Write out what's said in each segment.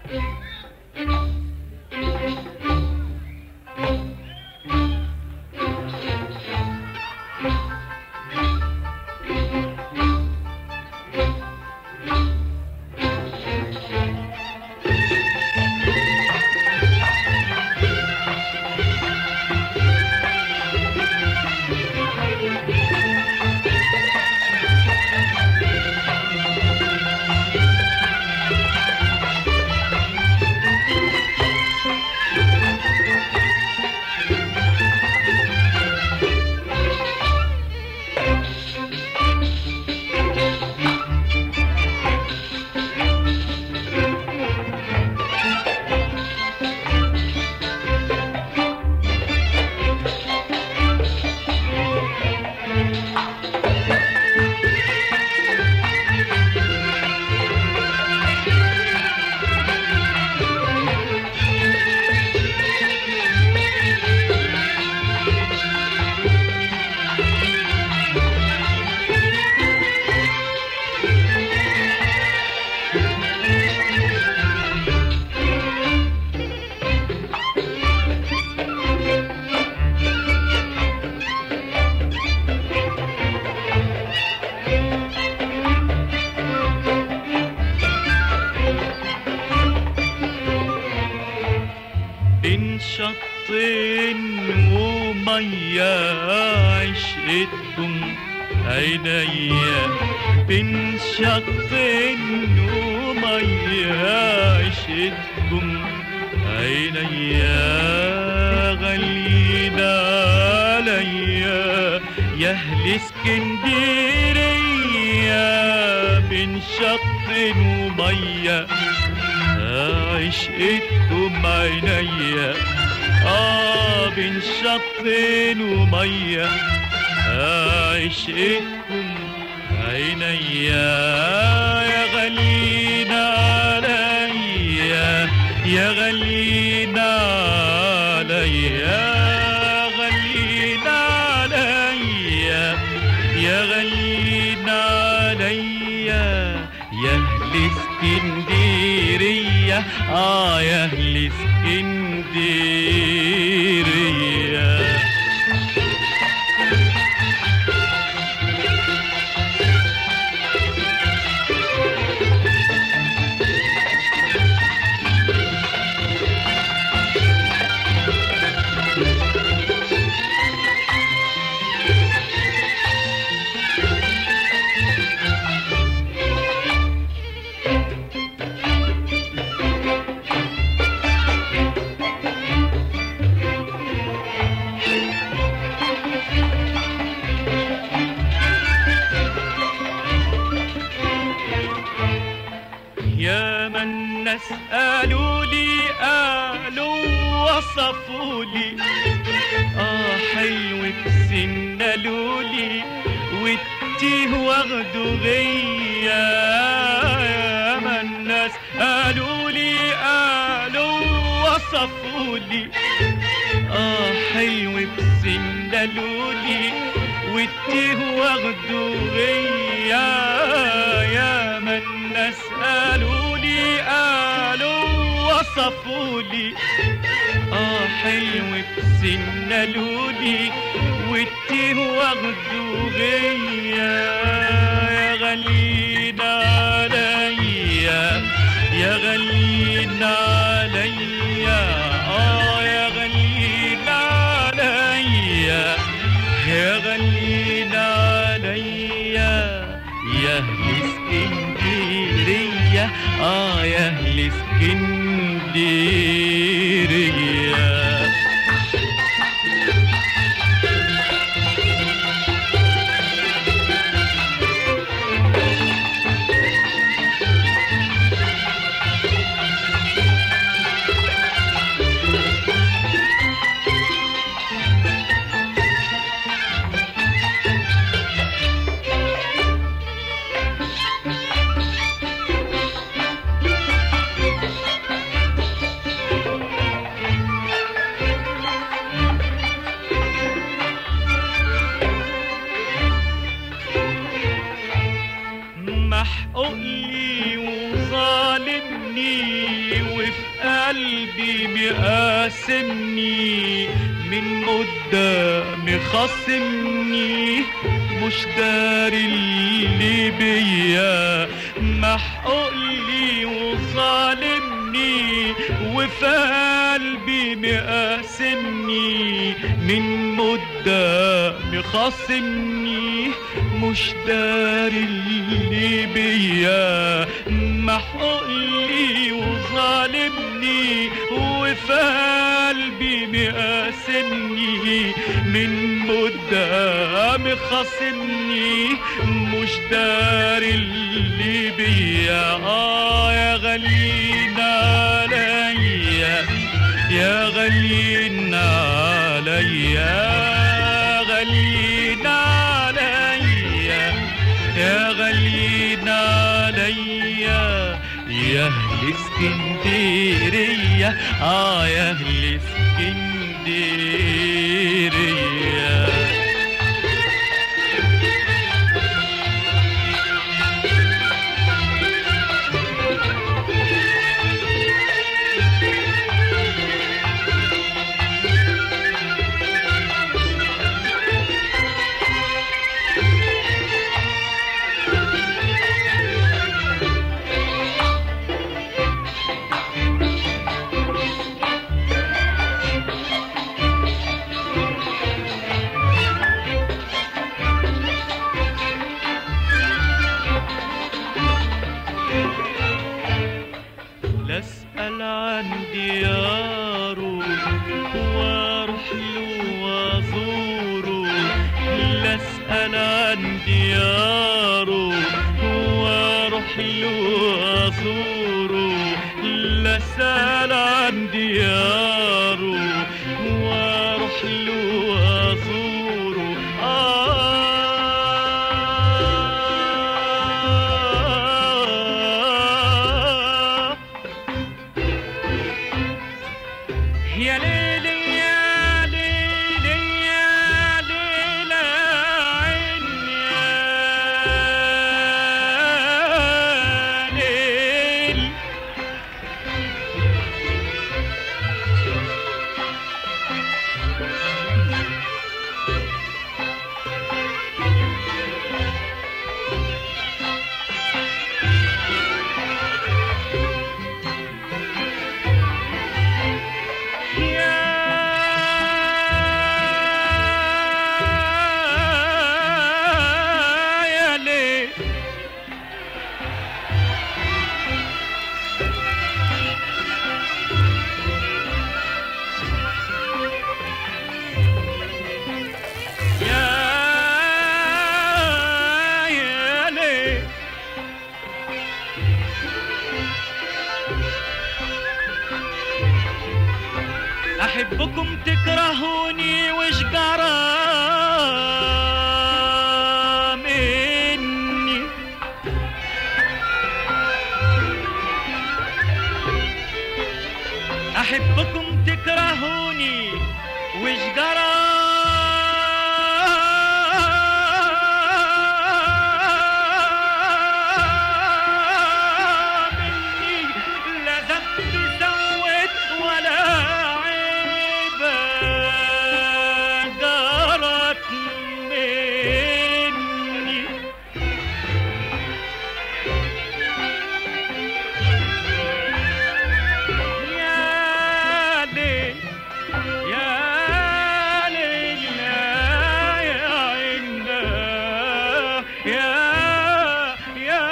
بين شطين ومية عشقتكم عينيا بين شطين ومية عشقتكم عينيا غاليين عليا يا اهل اسكندرية بين شط ومية عشقتكم عينيا اه بين شط ومية عشقتكم عينيا يا غاليين عليا يا غاليين عليا غاليين عليا يا غاليين عليا يا اهل اسكندريه اه يا اهل اسكندريه يا من الناس قالوا لي قالوا وصفوا لي اه حلو بسنة لولي والتيه واخده غيا يا ما الناس قالوا لي قالوا وصفوا لي اه حلو بسنة لولي والتيه واخده غيا يا ما الناس قالوا لي قالوا وصفوا لي اه حلو بسنة لولي والتيه واخده غيا يا غاليين عليا يا غاليين عليا اه يا غاليين عليا يا غاليين عليا يا اهل اسكندريه اه يا اهل اسكندريه قلبي مقاسمني من قدامي خاصمني مش داري اللي بيا محقوق لي وظالمني وفي قلبي مقاسمني من قدامي خاصمني مش داري اللي بيا محقوق لي وظالمني وفي قلبي مقاسمني من قدامي خاصمني مش داري اللي بيا اه يا غاليين عليا يا غاليين عليا غاليين عليا يا غاليين عليا يا اهل اسكندريه اه يا اهل اسكندريه لا اسأل عن دياره واروح له وازوره لا اسأل عن دياره واروح له وازوره لا اسأل عن دياره واروح له وازوره آه يا ليلي يا ليلي يا ليلى عين يا ليل يا يا ليل يا يا ليل أحبكم تكرهوني وش جرى مني أحبكم تكرهوني وش جرى مني لا ذنب سويت ولا عيبة جرت مني يا ليل يا ليل يا عنا يا يا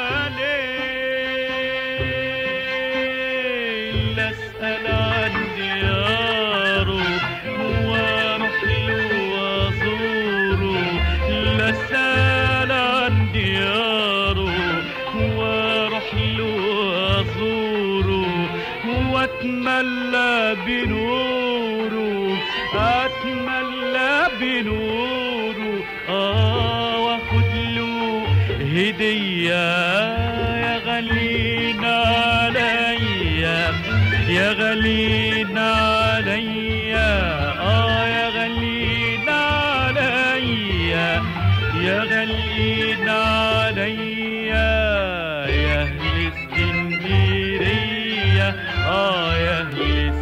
ليل اسال عن دياره واروح له وازوره لا اسال عن دياره واروح له وازوره واتملى بنوره اتملى بنوره اه واخد له هديه يا غالين عليا يا غالين عليا اه يا غالين عليا يا غالين عليا يا اهل اسكندريه اه يا اهل